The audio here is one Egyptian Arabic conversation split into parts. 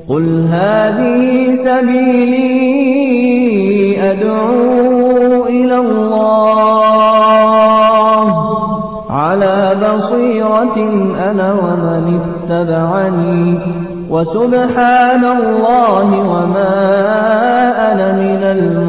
قل هذه سبيلي أدعو إلى الله على بصيرة أنا ومن اتبعني وسبحان الله وما أنا من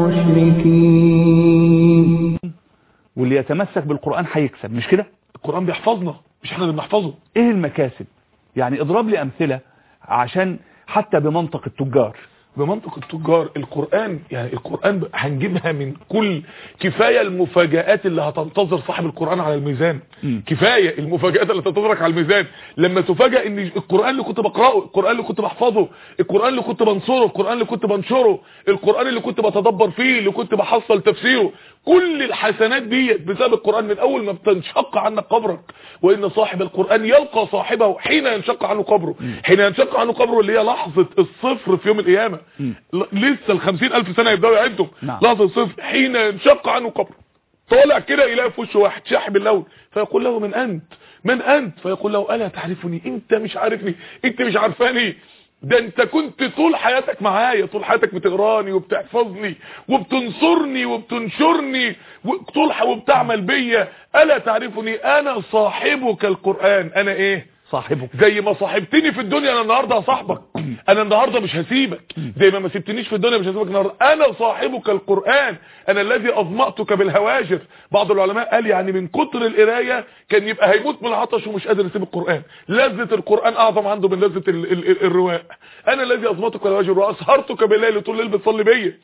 المشركين واللي يتمسك بالقرآن هيكسب مش كده القرآن بيحفظنا مش احنا اللي بنحفظه ايه المكاسب يعني اضرب لي امثلة عشان حتى بمنطق التجار بمنطق التجار القرآن يعني القرآن ب- هنجيبها من كل كفاية المفاجآت اللي هتنتظر صاحب القرآن على الميزان مم. كفاية المفاجآت اللي تنتظرك على الميزان لما تفاجأ ان القرآن اللي كنت بقرأه القرآن اللي كنت بحفظه القرآن اللي كنت بنصره القرآن اللي كنت بنشره القرآن اللي كنت بتدبر فيه اللي كنت بحصل تفسيره كل الحسنات دي بسبب القرآن من اول ما بتنشق عنك قبرك وان صاحب القرآن يلقى صاحبه حين ينشق عنه قبره حين ينشق عنه قبره اللي هي لحظة الصفر في يوم القيامة ل- لسه الخمسين الف سنة يبدأوا يعدوا نعم. لحظة الصفر حين ينشق عنه قبره طالع كده يلاقي في وشه واحد شاحب اللون فيقول له من انت من انت فيقول له الا تعرفني انت مش عارفني انت مش عارفاني ده انت كنت طول حياتك معايا طول حياتك بتقراني وبتحفظني وبتنصرني وبتنشرني طول ح- وبتعمل بيا الا تعرفني انا صاحبك القرآن انا ايه صاحبك زي ما صاحبتني في الدنيا انا النهارده هصاحبك انا النهارده مش هسيبك زي ما ما سبتنيش في الدنيا مش هسيبك النهارده انا صاحبك القرآن انا الذي اظمأتك بالهواجر بعض العلماء قال يعني من كتر القرايه كان يبقى هيموت من العطش ومش قادر يسيب القرآن لذة القرآن اعظم عنده من لذة ال ال ال الرواء انا الذي اظمأتك بالهواجر واسهرتك بالليل طول الليل بتصلي بيا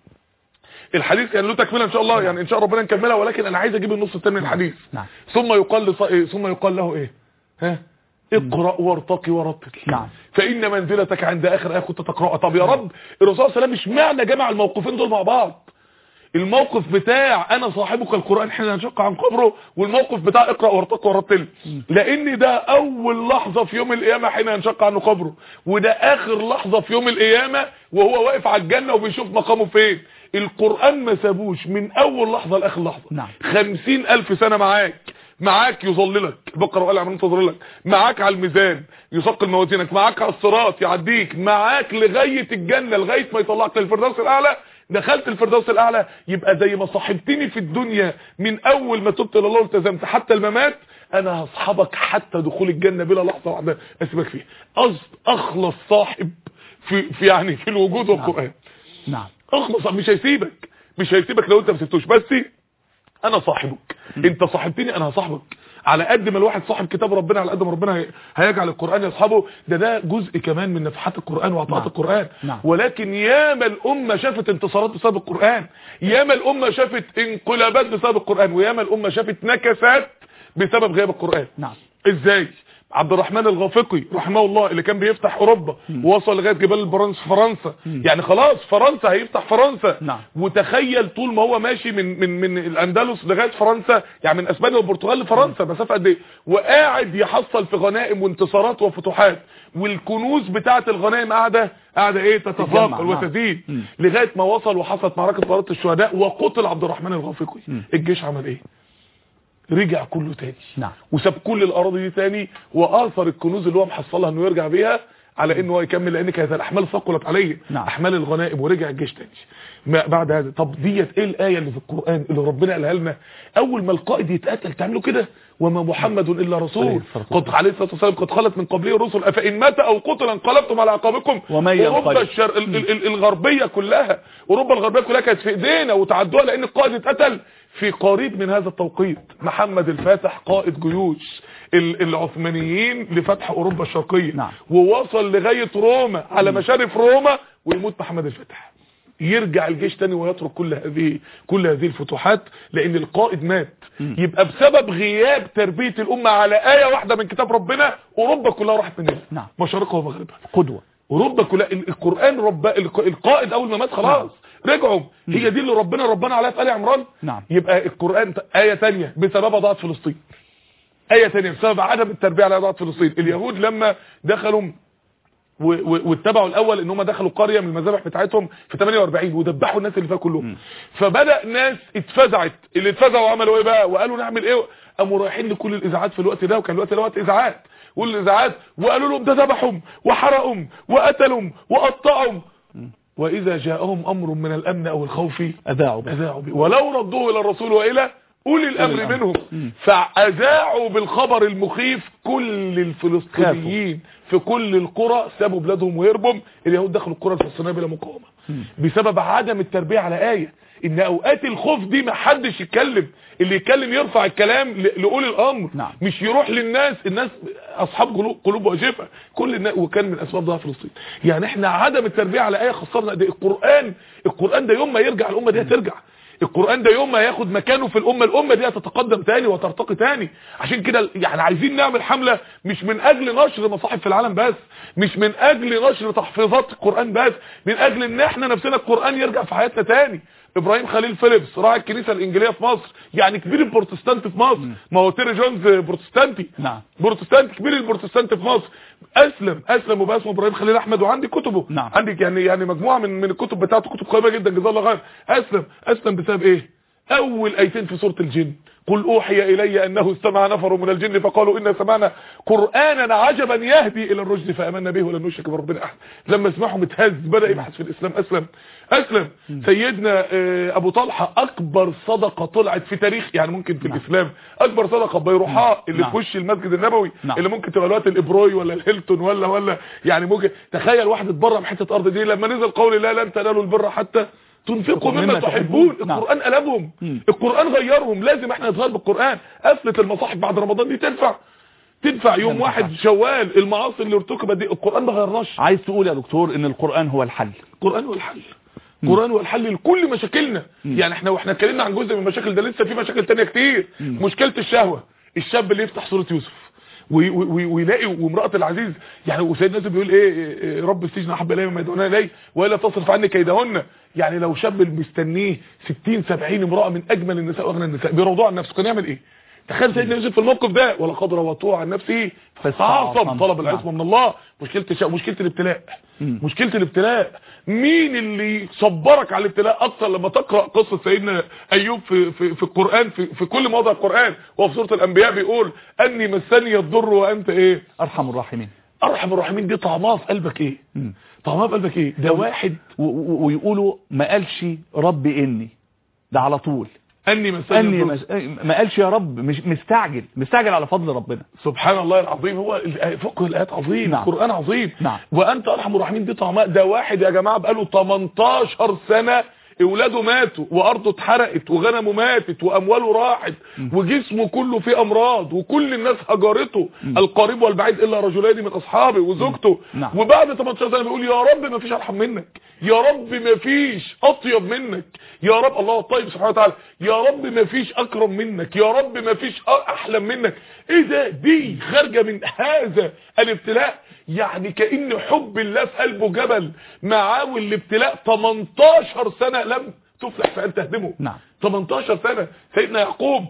الحديث كان له تكمله ان شاء الله يعني ان شاء الله ربنا نكملها ولكن انا عايز اجيب النص الثاني من الحديث نعم. ثم يقال لص... إيه؟ ثم يقال له ايه ها اقرا وارتقي ورتل نعم. فان منزلتك عند اخر ايه كنت تقراها طب يا رب الرسول صلى الله عليه وسلم مش معنى جمع الموقفين دول مع بعض الموقف بتاع انا صاحبك القرآن حين ينشق عن قبره والموقف بتاع اقرأ وارتقى ورتل لان ده اول لحظة في يوم القيامة حين ينشق عنه قبره وده اخر لحظة في يوم القيامة وهو واقف على الجنة وبيشوف مقامه فين القرآن ما سابوش من اول لحظة لاخر لحظة نعم. خمسين الف سنة معاك معاك يظللك بقرة وقال عملين تظللك معاك على الميزان يثقل موازينك معاك على الصراط يعديك معاك لغاية الجنة لغاية ما يطلعك للفردوس الاعلى دخلت الفردوس الاعلى يبقى زي ما صاحبتني في الدنيا من اول ما تبت الى الله والتزمت حتى الممات انا هصحبك حتى دخول الجنة بلا لحظة واحدة اسيبك فيها أص- اخلص صاحب في, في يعني في الوجود والقرآن نعم اخلص مش هيسيبك مش هيسيبك لو انت ما سبتوش بس انا صاحبك انت صاحبتني انا هصاحبك على قد ما الواحد صاحب كتاب ربنا على قد ما ربنا هي- هيجعل القرآن يصحبه ده ده جزء كمان من نفحات القرآن وعطاءات نعم. القرآن نعم. ولكن ياما الأمة شافت انتصارات بسبب القرآن ياما الأمة شافت انقلابات بسبب القرآن وياما الأمة شافت نكسات بسبب غياب القرآن نعم ازاي عبد الرحمن الغافقي رحمه الله اللي كان بيفتح اوروبا ووصل لغايه جبال البرانس فرنسا يعني خلاص فرنسا هيفتح فرنسا نعم. وتخيل طول ما هو ماشي من من من الاندلس لغايه فرنسا يعني من اسبانيا والبرتغال لفرنسا مسافه قد ايه وقاعد يحصل في غنائم وانتصارات وفتوحات والكنوز بتاعه الغنائم قاعده قاعده ايه تتجمع، تتفاقم نعم. وتزيد مم. لغايه ما وصل وحصلت معركه طيارات الشهداء وقتل عبد الرحمن الغافقي الجيش عمل ايه رجع كله تاني نعم. وساب كل الاراضي دي تاني واثر الكنوز اللي هو محصلها انه يرجع بيها على انه هو يكمل لان كانت الاحمال ثقلت عليه نعم. احمال الغنائم ورجع الجيش تاني ما بعد هذا طب ديت ايه الايه اللي في القران اللي ربنا قالها لنا اول ما القائد يتقتل تعملوا كده وما محمد الا عليه رسول الصلاة قد عليه الصلاه والسلام قد خلت من قبله الرسل افان مات او قتل انقلبتم على عقابكم ومن اوروبا ينقلب. الشر... ال- ال- ال- الغربيه كلها اوروبا الغربيه كلها كانت في ايدينا وتعدوها لان القائد اتقتل في قريب من هذا التوقيت محمد الفاتح قائد جيوش ال- العثمانيين لفتح اوروبا الشرقيه نعم. ووصل لغايه روما على مشارف روما ويموت محمد الفاتح يرجع الجيش تاني ويترك كل هذه كل هذه الفتوحات لان القائد مات يبقى بسبب غياب تربيه الامه على ايه واحده من كتاب ربنا اوروبا كلها راحت مننا نعم. مشارقها ومغربها قدوة اوروبا كلها ال- القران رب الق- القائد اول ما مات خلاص رجعوا هي دي اللي ربنا ربنا عليها في ال عمران نعم. يبقى القران ت- ايه تانية بسبب ضاعت فلسطين ايه تانية بسبب عدم التربيه على ضاعت فلسطين اليهود لما دخلوا و- و- واتبعوا الاول ان هم دخلوا قريه من المذابح بتاعتهم في 48 ودبحوا الناس اللي فيها كلهم فبدا ناس اتفزعت اللي اتفزعوا عملوا ايه بقى وقالوا نعمل ايه قاموا رايحين لكل الاذاعات في الوقت ده وكان الوقت ده وقت اذاعات والاذاعات وقالوا لهم ده ذبحهم وحرقهم وقتلهم وقطعهم واذا جاءهم امر من الامن او الخوف اذاعوا به. اذاعوا به ولو ردوه الى الرسول والى اولي الامر الأمر. منهم مم. فاذاعوا بالخبر المخيف كل الفلسطينيين في كل القرى سابوا بلادهم وهربوا اليهود دخلوا القرى الفلسطينيه بلا مقاومه بسبب عدم التربيه على ايه ان اوقات الخوف دي ما حدش يتكلم اللي يتكلم يرفع الكلام ل- لاولي الامر نعم. مش يروح للناس الناس اصحاب قلوب قلوب واجفه كل الناس وكان من اسباب ضعف فلسطين يعني احنا عدم التربيه على ايه خسرنا ده القران القران ده يوم ما يرجع الامه دي هترجع القرآن ده يوم ما ياخد مكانه في الأمة الأمة دي هتتقدم تاني وترتقي تاني عشان كده يعني عايزين نعمل حملة مش من أجل نشر مصاحف في العالم بس مش من أجل نشر تحفيظات القرآن بس من أجل إن احنا نفسنا القرآن يرجع في حياتنا تاني ابراهيم خليل فيليبس راعي الكنيسه الانجيليه في مصر يعني كبير البروتستانت في مصر ما هو تيري جونز بروتستانتي نعم. بروتستانت كبير البروتستانت في مصر اسلم اسلم وبقى اسمه ابراهيم خليل احمد وعندي كتبه نعم. عندك يعني يعني مجموعه من من الكتب بتاعته كتب قيمه جدا جزاه الله خير اسلم اسلم بسبب ايه اول ايتين في سوره الجن قل اوحي الي انه استمع نفر من الجن فقالوا انا سمعنا قرانا عجبا يهدي الى الرشد فامنا به ولن نشرك بربنا احد لما سمعهم اتهز بدا يبحث في الاسلام اسلم اسلم سيدنا آه، ابو طلحه اكبر صدقه طلعت في تاريخ يعني ممكن في الاسلام اكبر صدقه بيروحاء اللي نعم. في وش المسجد النبوي نعم. اللي ممكن تبقى الوقت الابروي ولا الهيلتون ولا ولا يعني ممكن تخيل واحد اتبرع بحته ارض دي لما نزل قول لا لن تنالوا البر حتى تنفقوا مما مما تحبون تحبون. نعم. القران قلبهم مم. القران غيرهم لازم احنا نتغير بالقران قفله المصاحف بعد رمضان دي تنفع تنفع يوم تنفع. واحد شوال المعاصي اللي ارتكبت دي القران ما غيرناش عايز تقول يا دكتور ان القرآن هو الحل القران هو الحل القران هو الحل لكل مشاكلنا يعني احنا واحنا اتكلمنا عن جزء من المشاكل ده لسه في مشاكل تانية كتير مشكله الشهوه الشاب اللي يفتح سوره يوسف وي- وي- ويلاقي وامراه العزيز يعني وسيدنا يوسف بيقول ايه إيه، إيه، رب السجن احب الي مما يدعون اليه والا تصرف عني كيدهن يعني لو شاب مستنيه 60 70 امراه من اجمل النساء واغنى النساء بيروضوها عن نفسه كان يعمل ايه تخيل سيدنا يوسف في الموقف ده ولقد روضوه عن نفسه فاستعصم فاستعصم. طلب نعم. العصمه من الله مشكله الش... مشكله الابتلاء مشكله الابتلاء مين اللي صبرك على الابتلاء اكتر لما تقرا قصه سيدنا ايوب في في, في القران في, في كل موضع القران وفي سوره الانبياء بيقول اني مسني الضر وانت ايه ارحم الراحمين ارحم الراحمين دي طعمها في قلبك ايه مم. طعمها في قلبك ايه ده واحد و- و- ويقولوا ما قالش رب اني ده على طول اني مسني اني الضر مس... ما قالش يا رب مش مستعجل مستعجل على فضل ربنا سبحان الله العظيم هو ال- فقه الايات عظيم نعم. القران عظيم نعم. وانت ارحم الراحمين دي طعماء ده واحد يا جماعه بقاله 18 سنه اولاده ماتوا وارضه اتحرقت وغنمه ماتت وامواله راحت وجسمه كله فيه امراض وكل الناس هجرته القريب والبعيد الا رجلين من اصحابه وزوجته نعم. وبعد 18 سنه بيقول يا رب ما فيش ارحم منك يا رب ما فيش اطيب منك يا رب الله الطيب سبحانه وتعالى يا رب ما فيش اكرم منك يا رب ما فيش احلم منك ايه ده دي خارجه من هذا الابتلاء يعني كأن حب الله في قلبه جبل معاه الابتلاء 18 سنة لم تفلح في ان تهدمه نعم. 18 سنة سيدنا يعقوب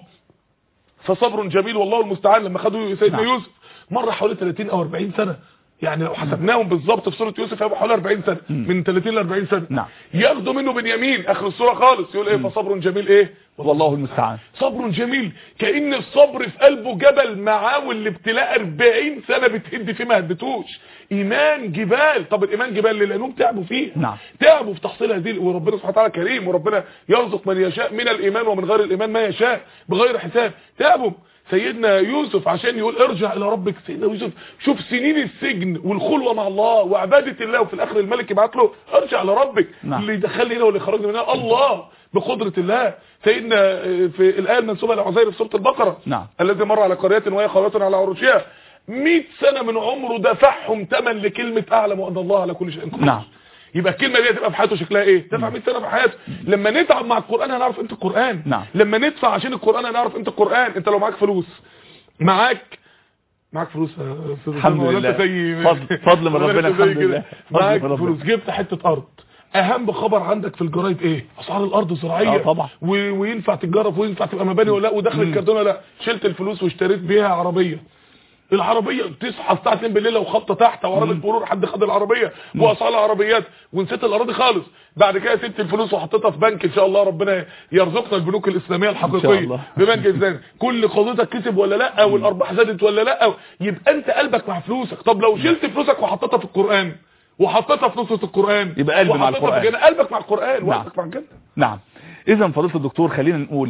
فصبر جميل والله المستعان لما خدوا سيدنا نعم. يوسف مر حوالي 30 او 40 سنة يعني لو حسبناهم بالظبط في سوره يوسف هيبقى حوالي 40 سنه من 30 ل 40 سنه نعم. ياخدوا منه بنيامين اخر السوره خالص يقول ايه فصبر جميل ايه والله المستعان صبر جميل كأن الصبر في قلبه جبل معاه والابتلاء 40 سنة بتهد فيه ما هدتوش ايمان جبال طب الايمان جبال ليه لانهم تعبوا فيه نعم. تعبوا في تحصيل هذه وربنا سبحانه وتعالى كريم وربنا يرزق من يشاء من الايمان ومن غير الايمان ما يشاء بغير حساب تعبوا سيدنا يوسف عشان يقول ارجع الى ربك سيدنا يوسف شوف سنين السجن والخلوه مع الله وعباده الله وفي الاخر الملك يبعت له ارجع لربك نعم. اللي دخلني هنا واللي خرجني من هنا الله بقدرة الله سيدنا آه، في الآية المنسوبة لعزير في سورة البقرة نعم. الذي مر على قرية وهي خاوية على عروشها 100 سنة من عمره دفعهم ثمن لكلمة أعلم وأن الله على كل شيء قدير نعم. يبقى الكلمة دي هتبقى في حياته شكلها ايه دفع 100 سنة في حياته لما نتعب مع القرآن هنعرف انت القرآن نعم. لما ندفع عشان القرآن هنعرف انت القرآن انت لو معاك فلوس معاك معاك فلوس يا أستاذ الحمد أسامة ولا لله. أنت زي فضل- فضل من ولا ربنا أنت زي الحمد كده؟ لله. فضل معاك من ربنا. فلوس جبت حتة أرض اهم خبر عندك في الجرايد ايه اسعار الارض الزراعيه آه طبعا. و... وينفع تتجرف وينفع تبقى مباني ولا لا ودخل الكرتونه لا شلت الفلوس واشتريت بيها عربيه العربيه تصحى الساعه 2 بالليل لو خبطه تحت او عربيه مرور حد خد العربيه واسعار العربيات ونسيت الاراضي خالص بعد كده سبت الفلوس وحطيتها في بنك ان شاء الله ربنا يرزقنا البنوك الاسلاميه الحقيقيه الله. ببنك الاسلامي كل قضيتك كسب ولا لا والارباح زادت ولا لا يبقى انت قلبك مع فلوسك طب لو شلت فلوسك وحطيتها في القران وحطيتها في نصره القران يبقى قلبي مع وحطيتها في القرآن. الجنة، قلبك مع القران نعم. وقلبك مع الجنه نعم اذا فضيله الدكتور خلينا نقول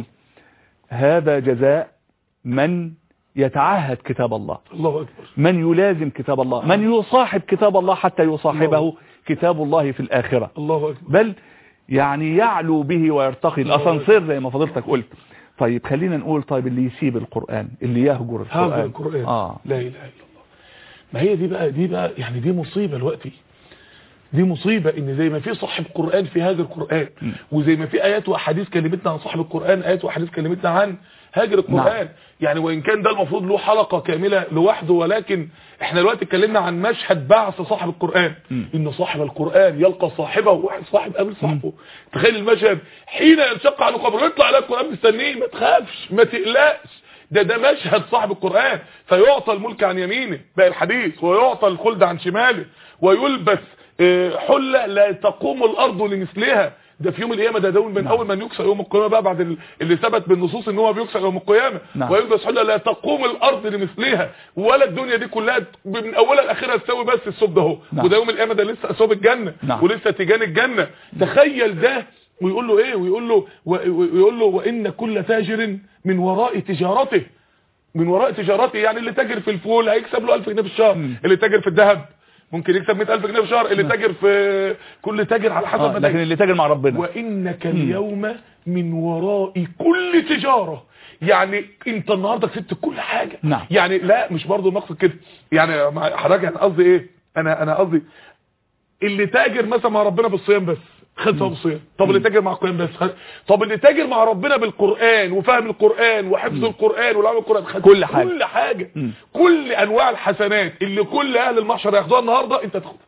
هذا جزاء من يتعهد كتاب الله الله اكبر من يلازم كتاب الله من يصاحب كتاب الله حتى يصاحبه كتاب الله في الآخرة الله اكبر بل يعني يعلو به ويرتقي الأسانسير زي ما فضلتك قلت طيب خلينا نقول طيب اللي يسيب القرآن اللي يهجر القرآن هذا القرآن آه. لا إله إلا الله ما هي دي بقى دي بقى يعني دي مصيبة دلوقتي دي مصيبة ان زي ما في صاحب قرآن في هاجر القرآن وزي ما في آيات وأحاديث كلمتنا عن صاحب القرآن آيات وأحاديث كلمتنا عن هاجر القرآن نعم. يعني وإن كان ده المفروض له حلقة كاملة لوحده ولكن احنا دلوقتي اتكلمنا عن مشهد بعث صاحب القرآن ان صاحب القرآن يلقى صاحبه واحد صاحب قابل صاحبه تخيل المشهد حين ينشق عنه قبر يطلع على القرآن مستنيه ما تخافش ما تقلقش ده ده مشهد صاحب القرآن فيعطى الملك عن يمينه باقي الحديث ويعطى الخلد عن شماله ويلبس آه، حلة لا تقوم الأرض لمثلها ده في يوم القيامة ده دول من نعم. أول من يكسر يوم القيامة بقى بعد ال- اللي ثبت بالنصوص ان هو بيكسر يوم القيامة نعم. ويلبس حلة لا تقوم الأرض لمثلها ولا الدنيا دي كلها من أولها لآخرها تساوي بس الثوب ده اهو نعم. وده يوم القيامة ده لسه ثوب الجنة نعم. ولسه تيجان الجنة تخيل ده ويقول له ايه ويقول له ويقول له وان كل تاجر من وراء تجارته من وراء تجارته يعني اللي تاجر في الفول هيكسب له 1000 جنيه في الشهر مم. اللي تاجر في الذهب ممكن يكسب 100000 جنيه في الشهر اللي تاجر في كل تاجر على حسب آه. ما لكن تاجر اللي تاجر مع ربنا وانك اليوم من وراء كل تجارة يعني انت النهارده كسبت كل حاجة نعم. يعني لا مش برضه المقصد كده يعني مع- حضرتك يعني قصدي ايه انا انا قصدي اللي تاجر مثلا مع ربنا بالصيام بس خد ثواب الصيام طب اللي تاجر مع القران بس خد طب اللي تاجر مع ربنا بالقران وفهم القران وحفظ القران والعمل بالقران خد كل حاجة. كل حاجه مم. كل انواع الحسنات اللي كل اهل المحشر هياخدوها النهارده انت تاخدها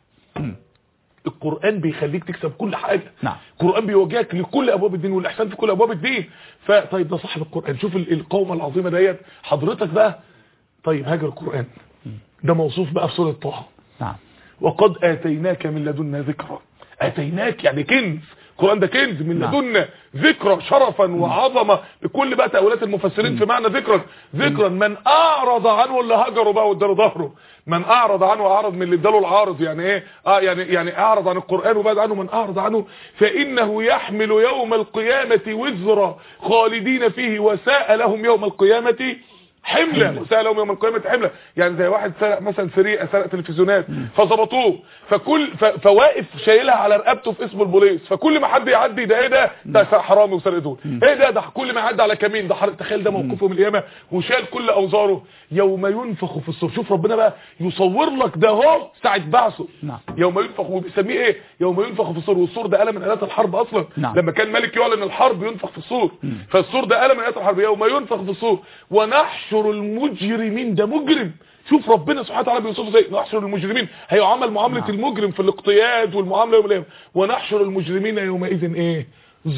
القرآن بيخليك تكسب كل حاجة نعم. القرآن بيوجهك لكل أبواب الدين والإحسان في كل أبواب الدين فطيب ده صاحب القرآن شوف ال- القومة العظيمة ديت حضرتك بقى طيب هاجر القرآن ده موصوف بقى في سورة طه نعم وقد آتيناك من لدنا ذكرى آتيناك يعني كنز القرآن ده كنز من نعم. لدنا ذكرى شرفا وعظمة بكل بقى تأويلات المفسرين في معنى ذكرا ذكرا من أعرض عنه اللي هجره بقى واداله ظهره من أعرض عنه أعرض من اللي اداله العارض يعني إيه آه يعني يعني أعرض عن القرآن وبعد عنه من أعرض عنه فإنه يحمل يوم القيامة وزرا خالدين فيه وساء لهم يوم القيامة حملة وسأل لهم يوم القيامة حملة يعني زي واحد سرق مثلا سريقة سرق تلفزيونات فظبطوه فكل ف- فواقف شايلها على رقبته في اسم البوليس فكل ما حد يعدي ده ايه ده ده حرامي وسرق دول ايه ده ده كل ما يعدي على كمين ده حر... تخيل ده موقفه من القيامة وشال كل اوزاره يوم ينفخ في الصور شوف ربنا بقى يصور لك ده اهو ساعة بعثه نعم. يوم ينفخ وبيسميه ايه يوم ينفخ في الصور والصور ده آلة من آلات الحرب اصلا نعم. لما كان ملك يعلن الحرب ينفخ في الصور فالصور ده آلة من آلات الحرب يوم ينفخ في الصور ونحشر المجرمين ده مجرم شوف ربنا سبحانه وتعالى بيوصفه زي نحشر المجرمين هيعامل معاملة نعم. المجرم في الاقتياد والمعاملة يوم القيامة ونحشر المجرمين يومئذ ايه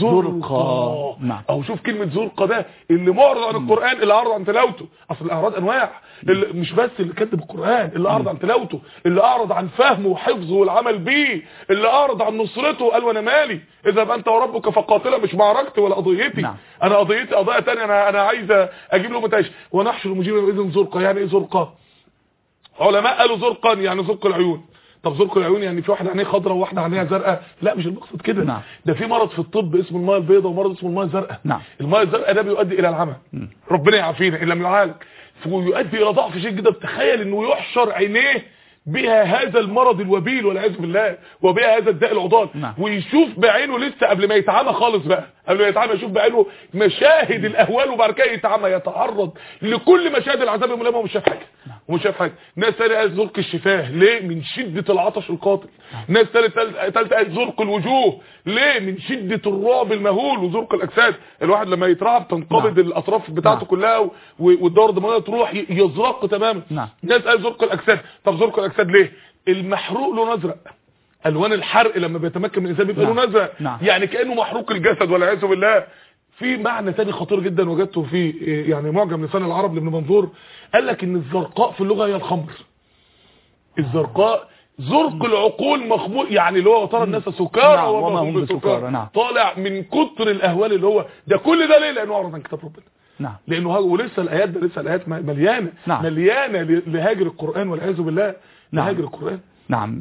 زرقا. نعم. او شوف كلمة زرقة ده اللي معرض عن القرآن اللي اعرض عن تلاوته اصل الاعراض انواع اللي مش بس اللي كذب القرآن اللي اعرض عن تلاوته اللي اعرض عن فهمه وحفظه والعمل بيه اللي اعرض عن نصرته قال وانا مالي اذا انت وربك فقاتلا مش معركتي ولا قضيتي نعم. انا قضيتي قضايا تانية انا انا عايز اجيب له متاش ونحشر المجرمين اذن زرقا يعني ايه زرقا علماء قالوا زرقا يعني زرق العيون طب زرق العيون يعني في واحده عينيه خضراء وواحده عينيها زرقاء لا مش المقصد كده نعم. ده في مرض في الطب اسمه الماء البيضاء ومرض اسمه الماء الزرقاء نعم. الماء الزرقاء ده بيؤدي الى العمى ربنا يعافينا ان لم يعالج ويؤدي الى ضعف شديد جدا تخيل انه يحشر عينيه بها هذا المرض الوبيل والعياذ بالله وبها هذا الداء العضال نعم. ويشوف بعينه لسه قبل ما يتعمى خالص بقى قبل ما يتعمى يشوف بعينه مشاهد الاهوال وبعد كده يتعمى يتعرض لكل مشاهد العذاب الملامه ومش شايف حاجه ومش شايف حاجه ناس ثانيه قالت زرق الشفاه ليه من شده العطش القاتل ناس ثالثه ثالثه قالت زرق الوجوه ليه من شده الرعب المهول وزرق الاجساد الواحد لما يترعب تنقبض نعم. الاطراف بتاعته نعم. كلها و- والدوره الدمويه تروح ي- يزرق تماما نعم. ناس قال زرق الاجساد طب زرق الاجساد ليه المحروق لونه ازرق الوان الحرق لما بيتمكن من الانسان بيبقى نعم. لونه ازرق نعم. يعني كانه محروق الجسد والعياذ بالله في معنى تاني خطير جدا وجدته في إيه، يعني معجم لسان العرب لابن منظور قال لك ان الزرقاء في اللغه هي الخمر الزرقاء زرق العقول مخمول يعني اللي هو ترى الناس سكارى نعم، وما هم بسكارى، بسكارى نعم. طالع من كتر الاهوال اللي هو ده كل ده ليه لانه اعرض عن كتاب ربنا نعم لانه هو ولسه الايات ده لسه الايات مليانه نعم. مليانه ل- لهاجر القران والعياذ بالله نعم. لهاجر القران نعم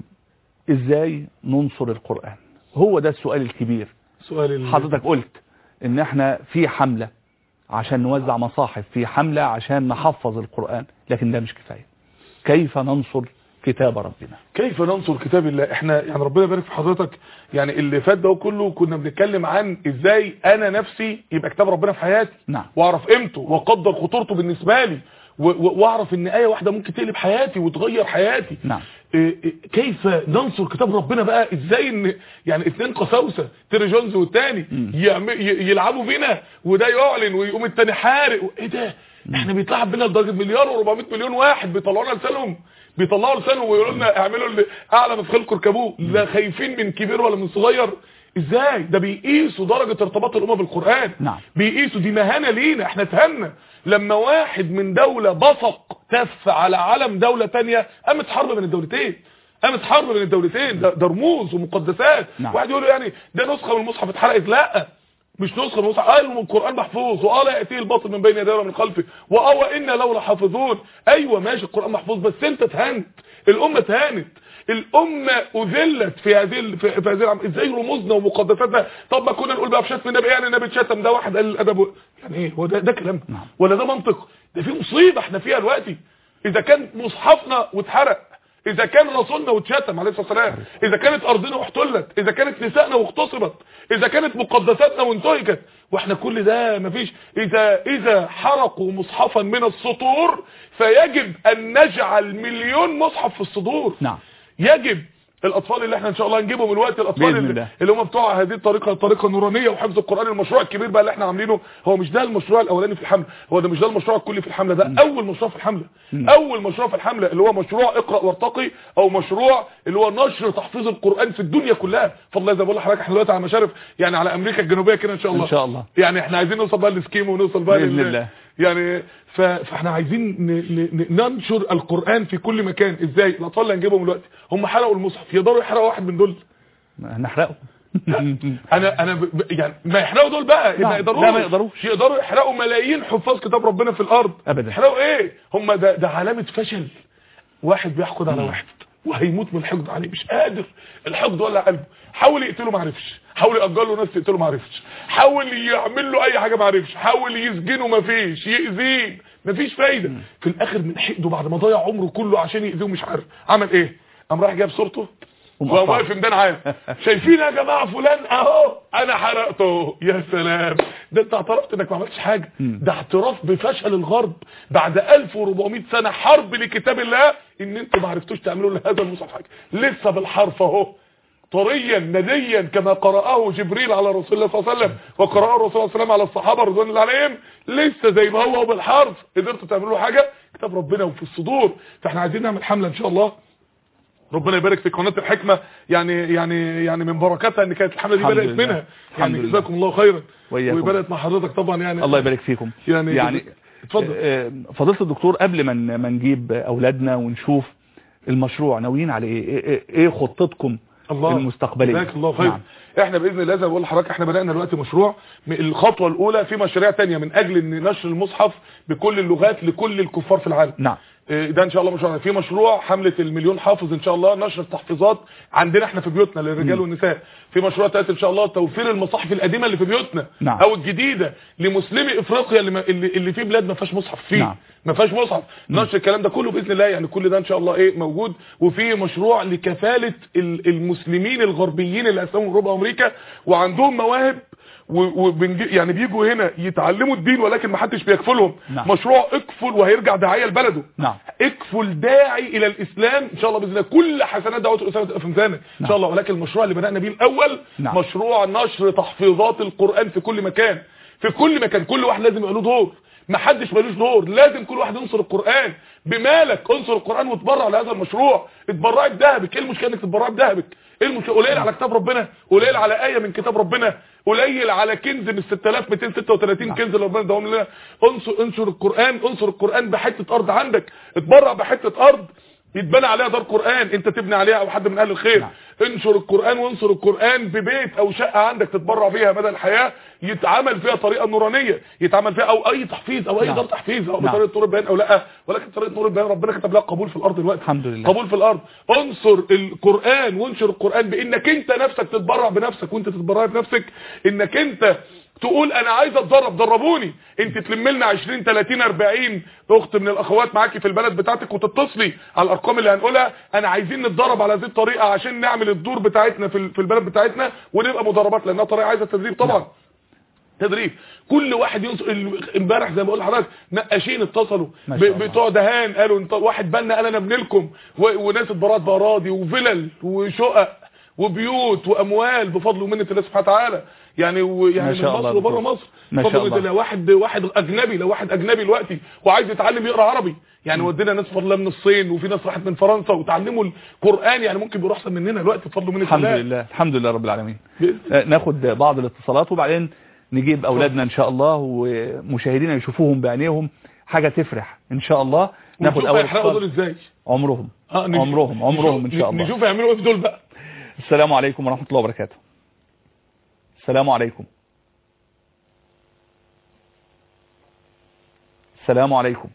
ازاي ننصر القرآن هو ده السؤال الكبير سؤال ال- حضرتك قلت ان احنا في حملة عشان نوزع مصاحف في حملة عشان نحفظ القرآن لكن ده مش كفاية كيف ننصر كتاب ربنا كيف ننصر كتاب الله احنا يعني ربنا يبارك في حضرتك يعني اللي فات ده كله كنا بنتكلم عن ازاي انا نفسي يبقى كتاب ربنا في حياتي نعم. واعرف قيمته واقدر خطورته بالنسبه لي و- و- واعرف ان ايه واحده ممكن تقلب حياتي وتغير حياتي نعم. إيه إيه كيف ننصر كتاب ربنا بقى ازاي ان يعني اثنين قساوسه تيري جونز والتاني يعم- ي- يلعبوا بينا وده يعلن ويقوم التاني حارق ايه ده احنا بيتلعب بينا لدرجه مليار و400 مليون واحد بيطلعوا لنا لسانهم بيطلعوا لسانهم ويقولوا لنا اعملوا اللي اعلى مدخلكم اركبوه لا خايفين من كبير ولا من صغير ازاي ده بيقيسوا درجه ارتباط الامه بالقران نعم. بيقيسوا دي مهانه لينا احنا اتهنا لما واحد من دوله بصق تف على علم دوله تانية قامت حرب بين الدولتين قامت حرب بين الدولتين ده, ده رموز ومقدسات نعم. واحد يقول له يعني ده نسخه من المصحف اتحرقت لا مش نسخه من المصحف قال من القران محفوظ واه لا ياتيه الباطل من بين يديه ولا من خلفه واه وان لو لحافظون ايوه ماشي القران محفوظ بس انت اتهنت الامه اتهانت الامه اذلت في هذه ال- في, في هذه العم... ازاي رموزنا ومقدساتنا طب ما كنا نقول بقى في شتم النبي يعني النبي اتشتم ده واحد قال الادب و- يعني ايه هو ده ده كلام نعم. ولا ده منطق ده في مصيبه احنا فيها دلوقتي اذا كان مصحفنا واتحرق اذا كان رسولنا واتشتم عليه الصلاه والسلام اذا كانت ارضنا واحتلت اذا كانت نسائنا واغتصبت اذا كانت مقدساتنا وانتهكت واحنا كل ده مفيش اذا اذا حرقوا مصحفا من السطور فيجب ان نجعل مليون مصحف في الصدور نعم. يجب الاطفال اللي احنا ان شاء الله هنجيبهم الوقت الاطفال بإذن اللي, الله. اللي هم بتوع هذه الطريقه الطريقه النورانيه وحفظ القران المشروع الكبير بقى اللي احنا عاملينه هو مش ده المشروع الاولاني في الحمله هو ده مش ده المشروع الكلي في الحمله ده اول مشروع في الحمله اول مشروع في الحمله اللي هو مشروع اقرا وارتقي او مشروع اللي هو نشر تحفيظ القران في الدنيا كلها فضل زي ما بقول لحضرتك احنا دلوقتي على مشارف يعني على امريكا الجنوبيه كده ان شاء الله إن شاء الله. يعني احنا عايزين نوصل بقى للسكيم ونوصل بقى بإذن لل- الله. يعني ف... فاحنا عايزين ن... ن... ن- ننشر القرآن في كل مكان ازاي الاطفال اللي هنجيبهم دلوقتي هم حرقوا المصحف يقدروا يحرقوا واحد من دول هنحرقه انا انا ب... ب- يعني ما يحرقوا دول بقى نعم. ما يقدروش لا، ما يقدروش. يقدروا يحرقوا ملايين حفاظ كتاب ربنا في الارض أبدا. يحرقوا ايه هم ده ده علامة فشل واحد بيحقد على واحد وهيموت من الحقد عليه مش قادر الحقد ولع قلبه حاول يقتله ما عرفش حاول يأجر له ناس تقتله ما عرفش حاول يعمل له اي حاجه ما عرفش حاول يسجنه ما فيش يأذيه ما فيش فايده في الاخر من حقده بعد ما ضيع عمره كله عشان يأذيه مش عارف عمل ايه قام راح جاب صورته ومقطعه. وقام واقف ميدان عام شايفين يا جماعه فلان اهو انا حرقته يا سلام ده انت اعترفت انك ما عملتش حاجه ده اعتراف بفشل الغرب بعد 1400 سنه حرب لكتاب الله ان انتوا ما عرفتوش تعملوا لهذا المصحف حاجه لسه بالحرف اهو طريا نديا كما قرأه جبريل على رسول الله صلى الله عليه وسلم وقرأه الرسول صلى الله عليه وسلم على الصحابة رضوان الله عليهم لسه زي ما هو بالحرف قدرتوا تعملوا له حاجة كتاب ربنا وفي الصدور فاحنا عايزين نعمل حملة ان شاء الله ربنا يبارك في قناه الحكمه يعني يعني يعني من بركاتها ان كانت الحمله دي الحمد بدات لله. منها الحمد يعني لله. جزاكم الله خيرا وإياكم. وبدات مع حضرتك طبعا يعني الله يبارك فيكم يعني يعني اتفضل. آه، فضيله الدكتور قبل ما ن- ما نجيب اولادنا ونشوف المشروع ناويين على ايه ايه, إيه- إيه خطتكم الله المستقبليه جزاك الله خير نعم. احنا باذن الله زي ما بقول لحضرتك احنا بدانا دلوقتي مشروع م- الخطوه الاولى في مشاريع تانية من اجل ان نشر المصحف بكل اللغات لكل الكفار في العالم نعم إيه ده ان شاء الله مشروع في مشروع حمله المليون حافظ ان شاء الله نشر التحفيظات عندنا احنا في بيوتنا للرجال والنساء في مشروع تالت ان شاء الله توفير المصاحف القديمه اللي في بيوتنا نعم. او الجديده لمسلمي افريقيا اللي, ما اللي, اللي في بلاد ما فيهاش مصحف فيه نعم. ما فيهاش مصحف نشر الكلام ده كله باذن الله يعني كل ده ان شاء الله ايه موجود وفي مشروع لكفاله ال- المسلمين الغربيين اللي اسلموا من ربع امريكا وعندهم مواهب و- وبنجي يعني بيجوا هنا يتعلموا الدين ولكن ما حدش بيكفلهم نعم. مشروع اكفل وهيرجع داعيه لبلده نعم. اكفل داعي الى الاسلام ان شاء الله باذن الله كل حسنات دعوه الاسلام تبقى في ميزانك ان شاء الله ولكن المشروع اللي بدانا بيه الاول نعم. مشروع نشر تحفيظات القران في كل مكان في كل مكان كل واحد لازم يبقى له دور ما حدش ملوش دور لازم كل واحد ينصر القران بمالك انصر القران وتبرع لهذا المشروع اتبرعي بذهبك ايه المشكله انك تتبرعي بذهبك ايه المشكله قليل على كتاب ربنا قليل على ايه من كتاب ربنا قليل على كنز من 6236 كنز اللي ربنا اداهم لنا انصر انصر القران انصر القران بحته ارض عندك اتبرع بحته ارض يتبنى عليها دار قرآن انت تبني عليها او حد من اهل الخير نعم. انشر القرآن وانصر القرآن ببيت او شقة عندك تتبرع بيها بدل الحياة يتعمل فيها طريقة نورانية يتعمل فيها او اي تحفيز او اي نعم. دار تحفيز او نعم. بطريقة نور البيان او لا ولكن طريقة نور البيان ربنا كتب لها قبول في الارض دلوقتي الحمد لله. قبول في الارض انصر القرآن وانشر القرآن بانك انت نفسك تتبرع بنفسك وانت تتبرع بنفسك انك انت تقول انا عايز اتدرب دربوني انت تلم لنا 20 30 40 اخت من الاخوات معاكي في البلد بتاعتك وتتصلي على الارقام اللي هنقولها انا عايزين نتدرب على هذه الطريقه عشان نعمل الدور بتاعتنا في ال- في البلد بتاعتنا ونبقى مدربات لانها طريقه عايزه تدريب طبعا نعم. تدريب كل واحد ينصر ال- امبارح زي ما بقول لحضرتك نقاشين اتصلوا ما ب- شاء الله. بتوع دهان قالوا انت واحد بنا قال انا ابن لكم و- وناس اتبرعت باراضي وفلل وشقق وبيوت واموال بفضل ومنه الله سبحانه وتعالى يعني ويعني ما من شاء الله مصر وبره دكتور. مصر ما بفضل شاء ومنة الله. الله واحد واحد اجنبي لو واحد اجنبي دلوقتي وعايز يتعلم يقرا عربي يعني ودينا ناس بفضل الله من الصين وفي ناس راحت من فرنسا وتعلموا القران يعني ممكن بيروح احسن مننا دلوقتي بفضل ومنه الحمد الله لله الحمد لله رب العالمين بإذن آه، ناخد بعض الاتصالات وبعدين نجيب اولادنا ان شاء الله ومشاهدينا يشوفوهم بعينيهم حاجة تفرح ان شاء الله ناخد ونشوف اول هيحرقوا دول اتصال ازاي عمرهم اه نشوف- عمرهم عمرهم ان نشوف- شاء الله نشوف يعملوا ايه في دول بقى السلام عليكم ورحمة الله وبركاته السلام عليكم السلام عليكم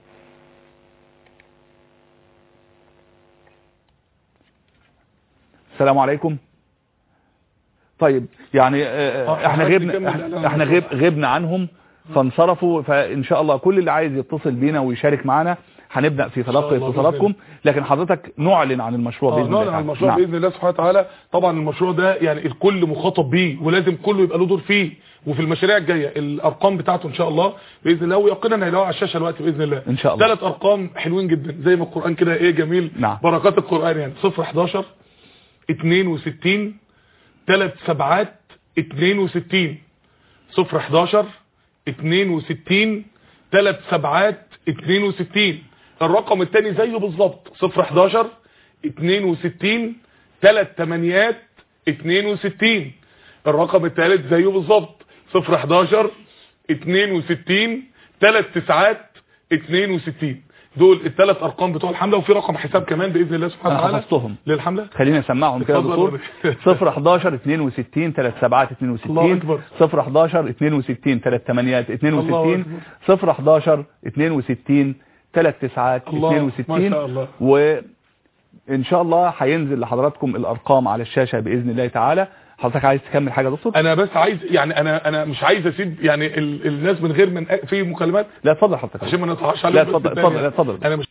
السلام عليكم طيب يعني آه، آه، احنا حضرتك غبنا تكمل احنا- الإعلان. احنا غب غبنا عنهم فانصرفوا فان شاء الله كل اللي عايز يتصل بينا ويشارك معنا هنبدأ في تلقي الله اتصالاتكم لكن حضرتك نعلن عن المشروع اه باذن الله نعلن عن تعالى. المشروع نعم. باذن الله سبحانه وتعالى طبعا المشروع ده يعني الكل مخاطب بيه ولازم كله يبقى له دور فيه وفي المشاريع الجايه الارقام بتاعته ان شاء الله باذن الله ويقينا هيلاقوها على الشاشه دلوقتي باذن الله إن شاء الله. ثلاث ارقام حلوين جدا زي ما القران كده ايه جميل نعم. بركات القران يعني 0 11 62 ثلاث سبعات 62 0 11 62 ثلاث سبعات 62 الرقم الثاني زيه بالظبط 0 11 62 ثلاث ثمانيات 62 الرقم الثالث زيه بالظبط 0 11 62 ثلاث تسعات 62 دول الثلاث ارقام بتوع الحمله وفي رقم حساب كمان باذن الله سبحانه أنا وتعالى حفظتهم. للحمله خلينا نسمعهم كده يا اتفضل. دكتور 0 11 62 3 7 الله 62 أكبر. 0 11 62 3 8 الله 62 أكبر. 0 11 62 3 9 الله، ما 62 شاء الله. وان شاء الله هينزل لحضراتكم الارقام على الشاشه باذن الله تعالى حضرتك عايز تكمل حاجه يا دكتور انا بس عايز يعني انا انا مش عايز اسيب يعني ال- الناس من غير من في مكالمات لا اتفضل حضرتك عشان ما نطلعش لا عليهم اتفضل بس اتفضل الثانية. اتفضل انا مش